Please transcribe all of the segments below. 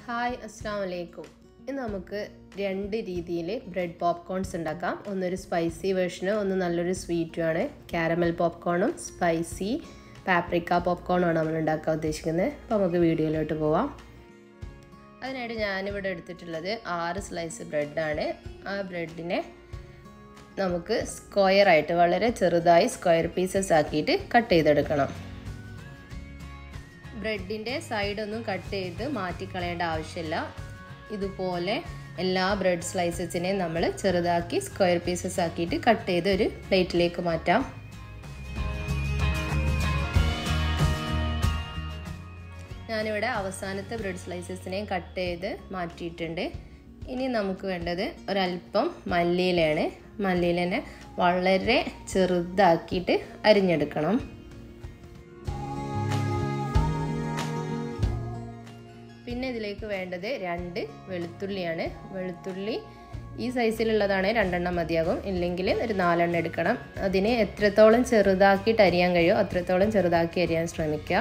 hi അസ്സാം വലൈക്കും ഇന്ന് നമുക്ക് രണ്ട് രീതിയിൽ ബ്രെഡ് പോപ്കോൺസ് ഉണ്ടാക്കാം ഒന്നൊരു സ്പൈസി വേർഷന് ഒന്ന് നല്ലൊരു സ്വീറ്റുമാണ് കാരമൽ പോപ്കോണും സ്പൈസി പാപ്രിക്ക പോപ്കോണുമാണ് നമ്മൾ ഉണ്ടാക്കാൻ ഉദ്ദേശിക്കുന്നത് അപ്പോൾ നമുക്ക് വീഡിയോയിലോട്ട് പോവാം അതിനായിട്ട് ഞാനിവിടെ എടുത്തിട്ടുള്ളത് ആറ് സ്ലൈസ് ബ്രെഡാണ് ആ ബ്രെഡിനെ നമുക്ക് സ്ക്വയറായിട്ട് വളരെ ചെറുതായി സ്ക്വയർ പീസസ് ആക്കിയിട്ട് കട്ട് ചെയ്തെടുക്കണം ബ്രെഡിൻ്റെ സൈഡൊന്നും കട്ട് ചെയ്ത് മാറ്റിക്കളയേണ്ട ആവശ്യമില്ല ഇതുപോലെ എല്ലാ ബ്രെഡ് സ്ലൈസസിനെയും നമ്മൾ ചെറുതാക്കി സ്ക്വയർ പീസസ് ആക്കിയിട്ട് കട്ട് ചെയ്ത് ഒരു പ്ലേറ്റിലേക്ക് മാറ്റാം ഞാനിവിടെ അവസാനത്തെ ബ്രെഡ് സ്ലൈസസിനെയും കട്ട് ചെയ്ത് മാറ്റിയിട്ടുണ്ട് ഇനി നമുക്ക് വേണ്ടത് ഒരല്പം മല്ലിയിലയാണ് മല്ലിയിലനെ വളരെ ചെറുതാക്കിയിട്ട് അരിഞ്ഞെടുക്കണം പിന്നെ ഇതിലേക്ക് വേണ്ടത് രണ്ട് വെളുത്തുള്ളിയാണ് വെളുത്തുള്ളി ഈ സൈസിലുള്ളതാണ് രണ്ടെണ്ണം മതിയാകും ഇല്ലെങ്കിൽ ഒരു നാലെണ്ണം എടുക്കണം അതിനെ എത്രത്തോളം ചെറുതാക്കിയിട്ട് അരിയാൻ കഴിയുമോ അത്രത്തോളം ചെറുതാക്കി അരിയാൻ ശ്രമിക്കുക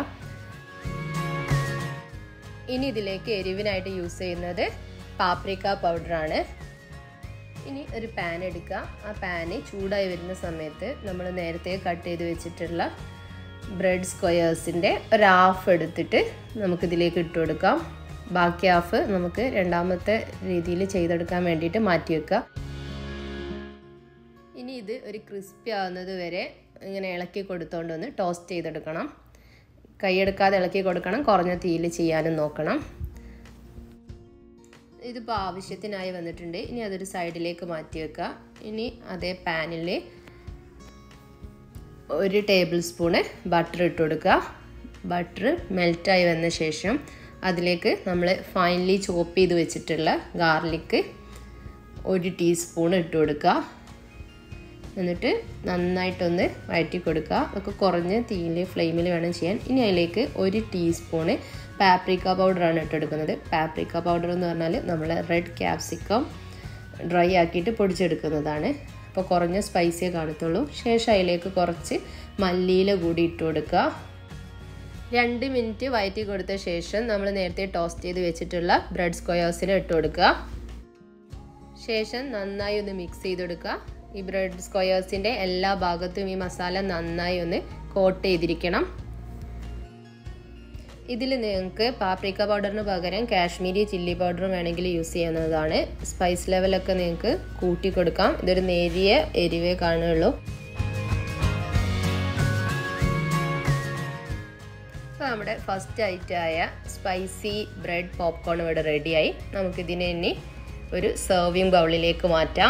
ഇനി ഇതിലേക്ക് എരിവിനായിട്ട് യൂസ് ചെയ്യുന്നത് പാപ്രിക്ക പൗഡറാണ് ഇനി ഒരു പാൻ എടുക്കുക ആ പാന് ചൂടായി വരുന്ന സമയത്ത് നമ്മൾ നേരത്തെ കട്ട് ചെയ്ത് വെച്ചിട്ടുള്ള ബ്രെഡ് സ്ക്വയേഴ്സിൻ്റെ ഒരു ഹാഫ് എടുത്തിട്ട് നമുക്കിതിലേക്ക് ഇട്ട് കൊടുക്കാം ബാക്കി ഹാഫ് നമുക്ക് രണ്ടാമത്തെ രീതിയിൽ ചെയ്തെടുക്കാൻ വേണ്ടിയിട്ട് മാറ്റി വെക്കുക ഇനി ഇത് ഒരു ക്രിസ്പി ആവുന്നത് വരെ ഇങ്ങനെ ഇളക്കി കൊടുത്തോണ്ടൊന്ന് ടോസ്റ്റ് ചെയ്തെടുക്കണം കൈയെടുക്കാതെ ഇളക്കി കൊടുക്കണം കുറഞ്ഞ തീയിൽ ചെയ്യാനും നോക്കണം ഇതിപ്പോൾ ആവശ്യത്തിനായി വന്നിട്ടുണ്ട് ഇനി അതൊരു സൈഡിലേക്ക് മാറ്റി വെക്കുക ഇനി അതേ പാനിൽ ഒരു ടേബിൾ സ്പൂണ് ബട്ടർ ഇട്ട് കൊടുക്കുക ബട്ടർ മെൽറ്റായി വന്ന ശേഷം അതിലേക്ക് നമ്മൾ ഫൈനലി ചോപ്പ് ചെയ്ത് വെച്ചിട്ടുള്ള ഗാർലിക്ക് ഒരു ടീസ്പൂൺ ഇട്ട് കൊടുക്കുക എന്നിട്ട് നന്നായിട്ടൊന്ന് വഴറ്റി കൊടുക്കുക അതൊക്കെ കുറഞ്ഞ തീയിൽ ഫ്ലെയിമിൽ വേണം ചെയ്യാൻ ഇനി അതിലേക്ക് ഒരു ടീസ്പൂണ് പാപ്രിക്ക പൗഡറാണ് ഇട്ടെടുക്കുന്നത് പാപ്രിക്ക പൗഡർ എന്ന് പറഞ്ഞാൽ നമ്മൾ റെഡ് ക്യാപ്സിക്കം ഡ്രൈ ആക്കിയിട്ട് പൊടിച്ചെടുക്കുന്നതാണ് അപ്പോൾ കുറഞ്ഞ സ്പൈസിയേ കാണത്തുള്ളൂ ശേഷം അതിലേക്ക് കുറച്ച് മല്ലിയില കൂടി ഇട്ട് കൊടുക്കുക രണ്ട് മിനിറ്റ് വയറ്റി കൊടുത്ത ശേഷം നമ്മൾ നേരത്തെ ടോസ്റ്റ് ചെയ്ത് വെച്ചിട്ടുള്ള ബ്രെഡ് സ്ക്വയേഴ്സിന് ഇട്ട് കൊടുക്കുക ശേഷം നന്നായി ഒന്ന് മിക്സ് ചെയ്ത് കൊടുക്കുക ഈ ബ്രെഡ് സ്ക്വയേഴ്സിൻ്റെ എല്ലാ ഭാഗത്തും ഈ മസാല നന്നായി ഒന്ന് കോട്ട് ചെയ്തിരിക്കണം ഇതിൽ നിങ്ങൾക്ക് പാപ്രിക്ക പൗഡറിന് പകരം കാശ്മീരി ചില്ലി പൗഡറും വേണമെങ്കിൽ യൂസ് ചെയ്യുന്നതാണ് സ്പൈസ് ലെവലൊക്കെ നിങ്ങൾക്ക് കൂട്ടി കൊടുക്കാം ഇതൊരു നേരിയ എരിവേ കാണുകയുള്ളൂ അപ്പോൾ നമ്മുടെ ഫസ്റ്റ് ഐറ്റമായ സ്പൈസി ബ്രെഡ് പോപ്കോൺ ഇവിടെ റെഡിയായി നമുക്കിതിനെ ഇനി ഒരു സെർവിങ് ബൗളിലേക്ക് മാറ്റാം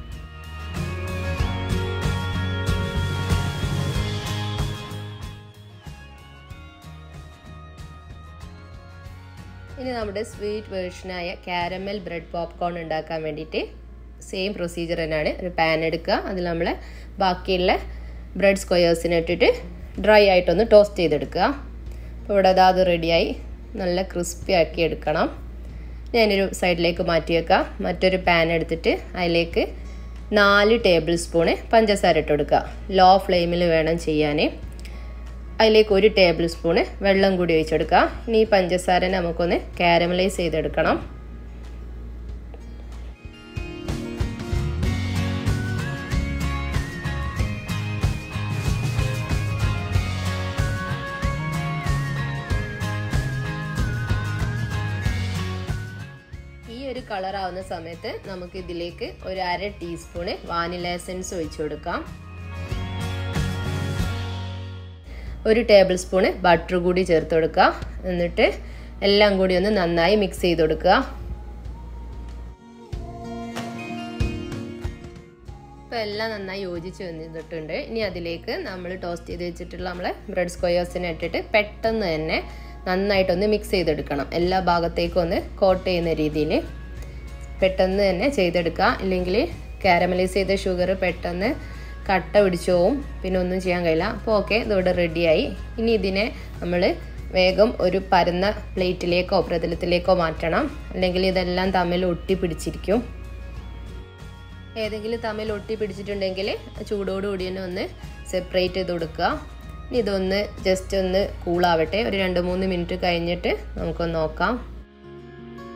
ഇനി നമ്മുടെ സ്വീറ്റ് വേർഷനായ കാരമൽ ബ്രെഡ് പോപ്കോൺ ഉണ്ടാക്കാൻ വേണ്ടിയിട്ട് സെയിം പ്രൊസീജിയർ തന്നെയാണ് ഒരു പാൻ എടുക്കുക അതിൽ നമ്മൾ ബാക്കിയുള്ള ബ്രെഡ് സ്ക്വയേഴ്സിനെ ഇട്ടിട്ട് ഡ്രൈ ആയിട്ടൊന്ന് ടോസ്റ്റ് ചെയ്തെടുക്കുക അപ്പോൾ ഇവിടെ അതാ അത് റെഡിയായി നല്ല ക്രിസ്പി ആക്കി എടുക്കണം ഞാനൊരു സൈഡിലേക്ക് മാറ്റി വെക്കുക മറ്റൊരു പാൻ എടുത്തിട്ട് അതിലേക്ക് നാല് ടേബിൾ സ്പൂണ് പഞ്ചസാര ഇട്ട് കൊടുക്കുക ലോ ഫ്ലെയിമിൽ വേണം ചെയ്യാൻ അതിലേക്ക് ഒരു ടേബിൾ സ്പൂണ് വെള്ളം കൂടി ഒഴിച്ചെടുക്കുക ഇനി ഈ പഞ്ചസാര നമുക്കൊന്ന് കാരമലൈസ് ചെയ്തെടുക്കണം ഈ ഒരു കളർ ആവുന്ന സമയത്ത് നമുക്ക് ഇതിലേക്ക് ഒരു അര ടീസ്പൂണ് വാനില എസൻസ് ഒഴിച്ചു കൊടുക്കാം ഒരു ടേബിൾ സ്പൂണ് ബട്ടർ കൂടി ചേർത്ത് കൊടുക്കുക എന്നിട്ട് എല്ലാം കൂടി ഒന്ന് നന്നായി മിക്സ് ചെയ്ത് കൊടുക്കുക ഇപ്പോൾ എല്ലാം നന്നായി യോജിച്ച് വന്നിട്ടുണ്ട് ഇനി അതിലേക്ക് നമ്മൾ ടോസ്റ്റ് ചെയ്ത് വെച്ചിട്ടുള്ള നമ്മളെ ബ്രെഡ് സ്ക്വയേഴ്സിനെ ഇട്ടിട്ട് പെട്ടെന്ന് തന്നെ നന്നായിട്ടൊന്ന് മിക്സ് ചെയ്തെടുക്കണം എല്ലാ ഭാഗത്തേക്കും ഒന്ന് കോട്ട് ചെയ്യുന്ന രീതിയിൽ പെട്ടെന്ന് തന്നെ ചെയ്തെടുക്കുക ഇല്ലെങ്കിൽ കാരമലൈസ് ചെയ്ത ഷുഗർ പെട്ടെന്ന് കട്ട പിടിച്ചു പോവും പിന്നെ ഒന്നും ചെയ്യാൻ കഴിയില്ല അപ്പോൾ ഓക്കെ ഇതോടെ റെഡിയായി ഇനി ഇതിനെ നമ്മൾ വേഗം ഒരു പരന്ന പ്ലേറ്റിലേക്കോ പ്രതലത്തിലേക്കോ മാറ്റണം അല്ലെങ്കിൽ ഇതെല്ലാം തമ്മിൽ ഒട്ടി പിടിച്ചിരിക്കും ഏതെങ്കിലും തമ്മിൽ ഒട്ടി പിടിച്ചിട്ടുണ്ടെങ്കിൽ ചൂടോടുകൂടി തന്നെ ഒന്ന് സെപ്പറേറ്റ് ചെയ്ത് കൊടുക്കുക ഇനി ഇതൊന്ന് ജസ്റ്റ് ഒന്ന് കൂളാവട്ടെ ഒരു രണ്ട് മൂന്ന് മിനിറ്റ് കഴിഞ്ഞിട്ട് നമുക്കൊന്ന് നോക്കാം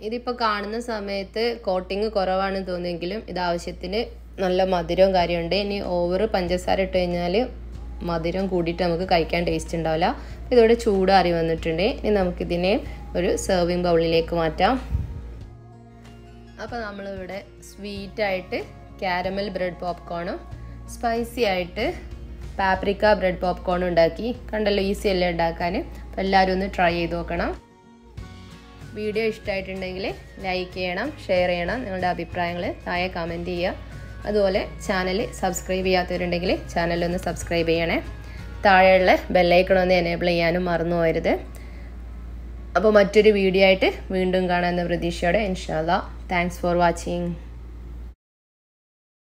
ഇതിപ്പോൾ കാണുന്ന സമയത്ത് കോട്ടിങ് കുറവാണെന്ന് തോന്നിയെങ്കിലും ഇത് ആവശ്യത്തിന് നല്ല മധുരവും കാര്യമുണ്ട് ഇനി ഓവർ പഞ്ചസാര ഇട്ട് കഴിഞ്ഞാൽ മധുരം കൂടിയിട്ട് നമുക്ക് കഴിക്കാൻ ടേസ്റ്റ് ഉണ്ടാവില്ല അപ്പോൾ ഇതോടെ ചൂടാറി വന്നിട്ടുണ്ട് ഇനി നമുക്കിതിനെ ഒരു സെർവിങ് ബൗളിലേക്ക് മാറ്റാം അപ്പോൾ നമ്മളിവിടെ സ്വീറ്റായിട്ട് കാരമൽ ബ്രെഡ് പോപ്കോണും സ്പൈസി ആയിട്ട് പാപ്രിക്ക ബ്രെഡ് പോപ്കോണും ഉണ്ടാക്കി കണ്ടല്ലോ ഈസി അല്ലേ ഉണ്ടാക്കാൻ അപ്പോൾ എല്ലാവരും ഒന്ന് ട്രൈ ചെയ്ത് നോക്കണം വീഡിയോ ഇഷ്ടമായിട്ടുണ്ടെങ്കിൽ ലൈക്ക് ചെയ്യണം ഷെയർ ചെയ്യണം നിങ്ങളുടെ അഭിപ്രായങ്ങൾ താഴെ കമൻറ്റ് ചെയ്യുക അതുപോലെ ചാനൽ സബ്സ്ക്രൈബ് ചെയ്യാത്തവരുണ്ടെങ്കിൽ ചാനലൊന്ന് സബ്സ്ക്രൈബ് ചെയ്യണേ താഴെയുള്ള ബെല്ലൈക്കണൊന്ന് എനേബിൾ ചെയ്യാനും മറന്നു പോകരുത് അപ്പോൾ മറ്റൊരു വീഡിയോ ആയിട്ട് വീണ്ടും കാണാമെന്ന പ്രതീക്ഷയോടെ ഇൻഷാല്ല താങ്ക്സ് ഫോർ വാച്ചിങ്